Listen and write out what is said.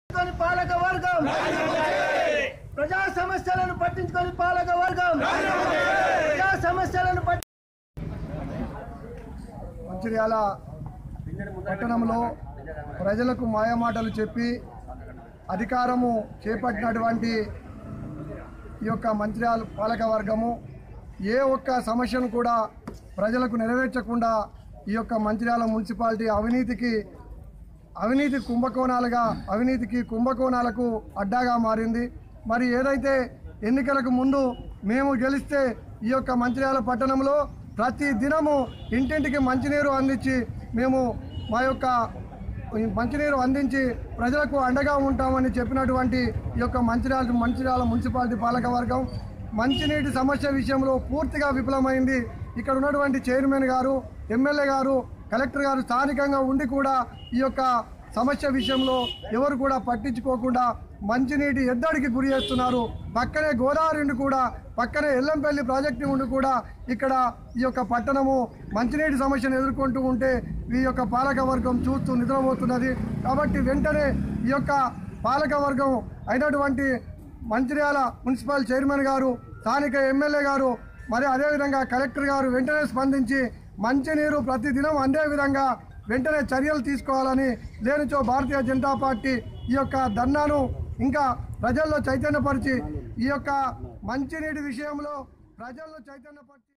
పట్టించుకొని పాలక వర్గం ప్రజా సమస్యలను పట్టించుకొని పాలక వర్గం ప్రజా సమస్యలను పట్టి మంచిర్యాల పట్టణంలో ప్రజలకు మాయమాటలు చెప్పి అధికారము చేపట్టినటువంటి ఈ యొక్క మంచిర్యాల పాలక వర్గము ఏ ఒక్క సమస్యను కూడా ప్రజలకు నెరవేర్చకుండా ఈ యొక్క మంచిర్యాల మున్సిపాలిటీ అవినీతికి అవినీతి కుంభకోణాలుగా అవినీతికి కుంభకోణాలకు అడ్డాగా మారింది మరి ఏదైతే ఎన్నికలకు ముందు మేము గెలిస్తే ఈ యొక్క మంచిర్యాల పట్టణంలో ప్రతి దినము ఇంటింటికి మంచినీరు అందించి మేము మా యొక్క ఈ మంచినీరు అందించి ప్రజలకు అండగా ఉంటామని చెప్పినటువంటి ఈ యొక్క మంచిర్యాల మంచిర్యాల మున్సిపాలిటీ పాలక వర్గం మంచినీటి సమస్య విషయంలో పూర్తిగా విఫలమైంది ఇక్కడ ఉన్నటువంటి చైర్మన్ గారు ఎమ్మెల్యే గారు కలెక్టర్ గారు స్థానికంగా ఉండి కూడా ఈ యొక్క సమస్య విషయంలో ఎవరు కూడా పట్టించుకోకుండా మంచినీటి ఎద్దడికి గురి చేస్తున్నారు పక్కనే గోదావరి ఉండి కూడా పక్కనే ఎల్లంపల్లి ప్రాజెక్టు ఉండి కూడా ఇక్కడ ఈ యొక్క పట్టణము మంచినీటి సమస్యను ఎదుర్కొంటూ ఉంటే ఈ యొక్క పాలక వర్గం చూస్తూ నిద్రపోతున్నది కాబట్టి వెంటనే ఈ యొక్క పాలక వర్గం అయినటువంటి మంచిర్యాల మున్సిపల్ చైర్మన్ గారు స్థానిక ఎమ్మెల్యే గారు మరి అదేవిధంగా కలెక్టర్ గారు వెంటనే స్పందించి మంచినీరు ప్రతిదినం అందే విధంగా వెంటనే చర్యలు తీసుకోవాలని లేనిచో భారతీయ జనతా పార్టీ ఈ యొక్క ధర్నాను ఇంకా ప్రజల్లో చైతన్యపరిచి ఈ యొక్క మంచినీటి విషయంలో ప్రజల్లో చైతన్యపరిచి